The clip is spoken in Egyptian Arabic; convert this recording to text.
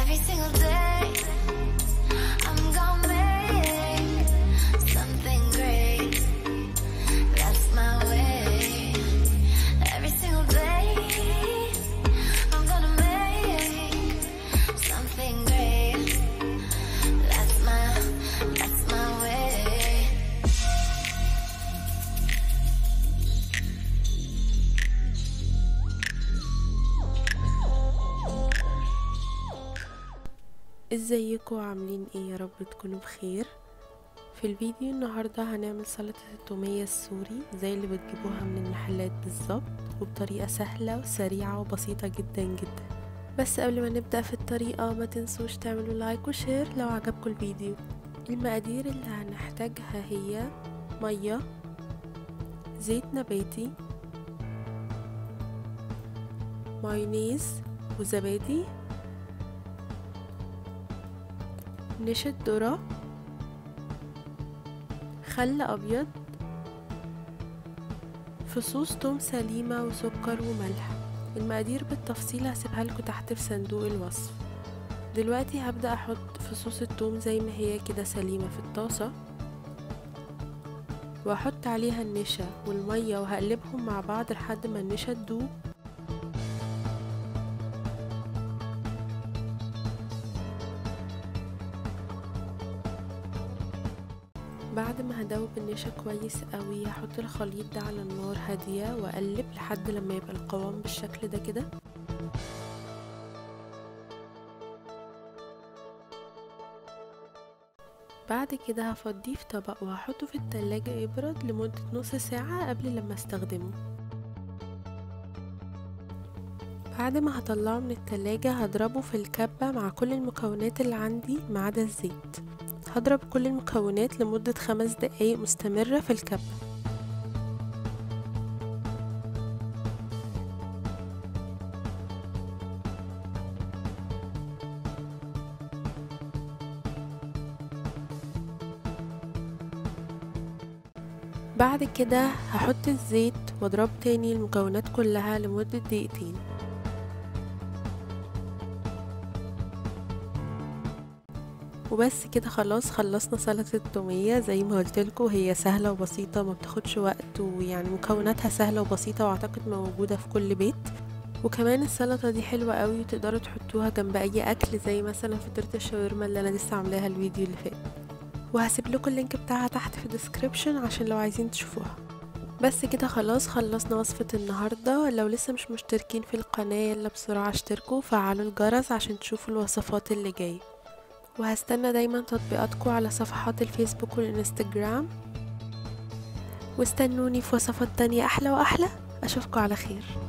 Every single day, I'm gonna make something great. That's my way. Every single day, I'm gonna make something great. That's my, that's my way. ازيكم عاملين ايه يا رب تكونوا بخير في الفيديو النهاردة هنعمل سلطة التومية السوري زي اللي بتجيبوها من المحلات بالظبط وبطريقة سهلة وسريعة وبسيطة جدا جدا بس قبل ما نبدأ في الطريقة ما تنسوش تعملوا لايك وشير لو عجبكم الفيديو المقادير اللي هنحتاجها هي مية زيت نباتي مايونيز وزبادي نشا ذرة خل أبيض فصوص توم سليمة وسكر وملح المقادير بالتفصيل هسيبها لكم تحت في صندوق الوصف دلوقتي هبدأ أحط فصوص التوم زي ما هي كده سليمة في الطاسة وأحط عليها النشا والمية وهقلبهم مع بعض لحد ما النشا تدوب بعد ما هدوب النشا كويس قوي هحط الخليط ده على النار هادية واقلب لحد لما يبقى القوام بالشكل ده كده بعد كده هفضيه في طبق وهحطه في التلاجة يبرد لمدة نص ساعة قبل لما استخدمه بعد ما هطلعه من التلاجة هضربه في الكبة مع كل المكونات اللي عندي ما عدا الزيت هضرب كل المكونات لمدة خمس دقايق مستمرة في الكبة بعد كده هحط الزيت واضرب تاني المكونات كلها لمدة دقيقتين وبس كده خلاص خلصنا سلطة التومية زي ما قلتلكوا هي سهلة وبسيطة ما بتاخدش وقت ويعني مكوناتها سهلة وبسيطة واعتقد موجودة في كل بيت وكمان السلطة دي حلوة قوي وتقدروا تحطوها جنب اي اكل زي مثلا فطيرة الشاورما اللي انا لسه عاملاها الفيديو اللي فات وهسيب لكم اللينك بتاعها تحت في الديسكريبشن عشان لو عايزين تشوفوها بس كده خلاص خلصنا وصفة النهاردة لو لسه مش مشتركين في القناة يلا بسرعة اشتركوا وفعلوا الجرس عشان تشوفوا الوصفات اللي جايه وهستنى دايما تطبيقاتكم على صفحات الفيسبوك والانستجرام واستنوني في وصفات تانية أحلى وأحلى أشوفكم على خير